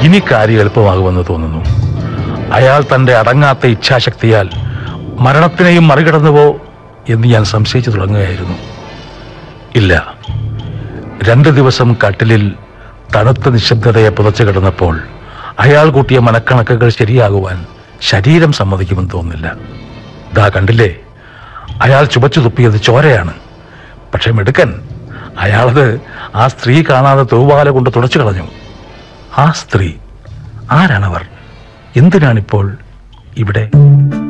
ഇനി കാര്യം എളുപ്പമാകുമെന്ന് തോന്നുന്നു അയാൾ തന്റെ അടങ്ങാത്ത ഇച്ഛാശക്തിയാൽ മരണത്തിനെയും മറികടന്നുവോ എന്ന് ഞാൻ സംശയിച്ചു തുടങ്ങുകയായിരുന്നു ഇല്ല രണ്ട് ദിവസം കട്ടിലിൽ തണുത്ത നിശബ്ദതയെ പുതച്ചു കിടന്നപ്പോൾ അയാൾ കൂട്ടിയ മനക്കണക്കുകൾ ശരിയാകുവാൻ ശരീരം സമ്മതിക്കുമെന്ന് തോന്നുന്നില്ല ദാ കണ്ടില്ലേ അയാൾ ചുവച്ചു തുപ്പിയത് ചോരയാണ് പക്ഷെ മിടുക്കൻ അയാളത് ആ സ്ത്രീ കാണാതെ തൂവാല കൊണ്ട് തുടച്ചു കളഞ്ഞു ആ സ്ത്രീ ആരാണവർ എന്തിനാണിപ്പോൾ ഇവിടെ